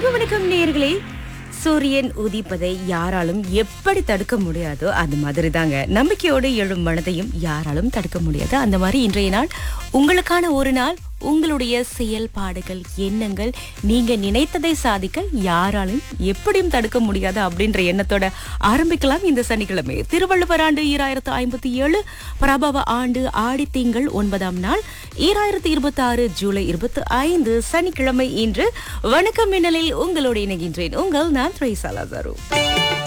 அன்பு வணக்கம் நேயர்களே சூரியன் உதிப்பதை யாராலும் எப்படி தடுக்க முடியாதோ அது மாதிரி தாங்க நம்பிக்கையோடு எழும் மனதையும் யாராலும் தடுக்க முடியாது அந்த மாதிரி இன்றைய நாள் உங்களுக்கான ஒரு நாள் உங்களுடைய செயல்பாடுகள் எண்ணங்கள் நீங்க நினைத்ததை சாதிக்க யாராலும் எப்படியும் தடுக்க முடியாது அப்படின்ற எண்ணத்தோட ஆரம்பிக்கலாம் இந்த சனிக்கிழமை திருவள்ளுவர் ஆண்டு ஈராயிரத்து ஐம்பத்தி ஏழு பிரபவ ஆண்டு ஆடி திங்கள் ஒன்பதாம் நாள் ஈராயிரத்து இருபத்தி ஆறு ஜூலை இருபத்தி ஐந்து சனிக்கிழமை இன்று வணக்கம் மின்னலில் உங்களோடு இணைகின்றேன் உங்கள் நான் த்ரேசா லாசாரு